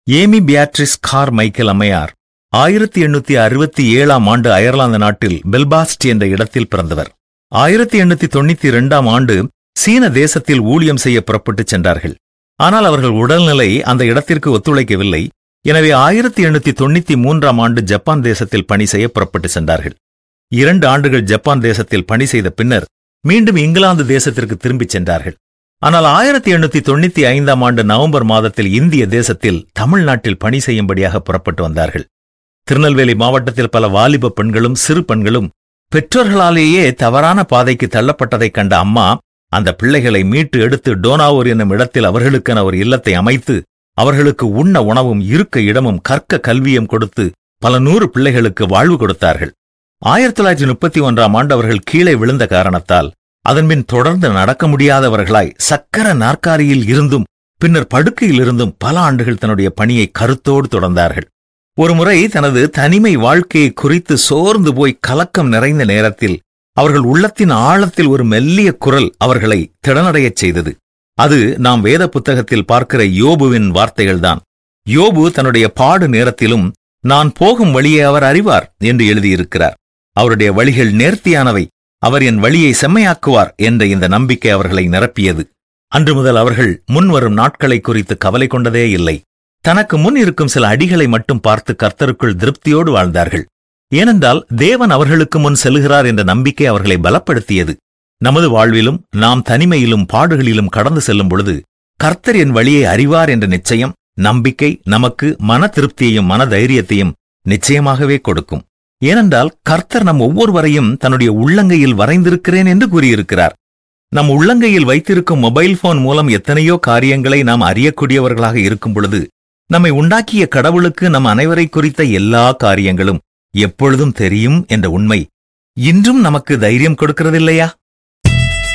Amy Beatrice car Michael அம்மையார் ஆயிரத்தி எண்ணூத்தி அறுபத்தி ஏழாம் ஆண்டு அயர்லாந்து நாட்டில் பெல்பாஸ்ட் என்ற இடத்தில் பிறந்தவர் ஆயிரத்தி எண்ணூத்தி தொண்ணூத்தி இரண்டாம் ஆண்டு சீன தேசத்தில் ஊழியம் செய்ய புறப்பட்டுச் சென்றார்கள் ஆனால் அவர்கள் உடல்நிலை அந்த இடத்திற்கு ஒத்துழைக்கவில்லை எனவே ஆயிரத்தி எண்ணூத்தி தொண்ணூத்தி மூன்றாம் ஆண்டு ஜப்பான் தேசத்தில் பணி செய்ய புறப்பட்டு சென்றார்கள் இரண்டு ஆண்டுகள் ஜப்பான் தேசத்தில் பணி செய்த பின்னர் மீண்டும் இங்கிலாந்து தேசத்திற்கு திரும்பிச் சென்றார்கள் ஆனால் ஆயிரத்தி எண்ணூத்தி தொண்ணூத்தி ஐந்தாம் ஆண்டு நவம்பர் மாதத்தில் இந்திய தேசத்தில் தமிழ்நாட்டில் பணி செய்யும்படியாக புறப்பட்டு வந்தார்கள் திருநெல்வேலி மாவட்டத்தில் பல வாலிப பெண்களும் சிறு பெண்களும் பெற்றோர்களாலேயே தவறான பாதைக்கு தள்ளப்பட்டதைக் கண்ட அம்மா அந்த பிள்ளைகளை மீட்டு எடுத்து டோனாவூர் என்னும் இடத்தில் அவர்களுக்கென ஒரு இல்லத்தை அமைத்து அவர்களுக்கு உண்ண உணவும் இருக்க இடமும் கற்க கல்வியும் கொடுத்து பல நூறு பிள்ளைகளுக்கு வாழ்வு கொடுத்தார்கள் ஆயிரத்தி தொள்ளாயிரத்தி முப்பத்தி ஒன்றாம் ஆண்டு அவர்கள் கீழே விழுந்த காரணத்தால் அதன்பின் தொடர்ந்து நடக்க முடியாதவர்களாய் சக்கர நாற்காலியில் இருந்தும் பின்னர் படுக்கையில் இருந்தும் பல ஆண்டுகள் தன்னுடைய பணியை கருத்தோடு தொடர்ந்தார்கள் ஒருமுறை தனது தனிமை வாழ்க்கையை குறித்து சோர்ந்து போய் கலக்கம் நிறைந்த நேரத்தில் அவர்கள் உள்ளத்தின் ஆழத்தில் ஒரு மெல்லிய குரல் அவர்களை திடனடையச் செய்தது அது நாம் வேத புத்தகத்தில் பார்க்கிற யோபுவின் வார்த்தைகள்தான் யோபு தன்னுடைய பாடு நேரத்திலும் நான் போகும் வழியை அவர் அறிவார் என்று எழுதியிருக்கிறார் அவருடைய வழிகள் நேர்த்தியானவை அவர் என் வழியை செம்மையாக்குவார் என்ற இந்த நம்பிக்கை அவர்களை நிரப்பியது அன்று முதல் அவர்கள் முன்வரும் நாட்களை குறித்து கவலை கொண்டதே இல்லை தனக்கு முன் இருக்கும் சில அடிகளை மட்டும் பார்த்து கர்த்தருக்குள் திருப்தியோடு வாழ்ந்தார்கள் ஏனென்றால் தேவன் அவர்களுக்கு முன் செல்கிறார் என்ற நம்பிக்கை அவர்களை பலப்படுத்தியது நமது வாழ்விலும் நாம் தனிமையிலும் பாடுகளிலும் கடந்து செல்லும் பொழுது கர்த்தர் என் வழியை அறிவார் என்ற நிச்சயம் நம்பிக்கை நமக்கு மன திருப்தியையும் மன தைரியத்தையும் நிச்சயமாகவே கொடுக்கும் ஏனென்றால் கர்த்தர் நம் ஒவ்வொருவரையும் தன்னுடைய உள்ளங்கையில் வரைந்திருக்கிறேன் என்று கூறியிருக்கிறார் நம் உள்ளங்கையில் வைத்திருக்கும் மொபைல் போன் மூலம் எத்தனையோ காரியங்களை நாம் அறியக்கூடியவர்களாக இருக்கும் பொழுது நம்மை உண்டாக்கிய கடவுளுக்கு நம் அனைவரை குறித்த எல்லா காரியங்களும் எப்பொழுதும் தெரியும் என்ற உண்மை இன்றும் நமக்கு தைரியம் கொடுக்கிறதில்லையா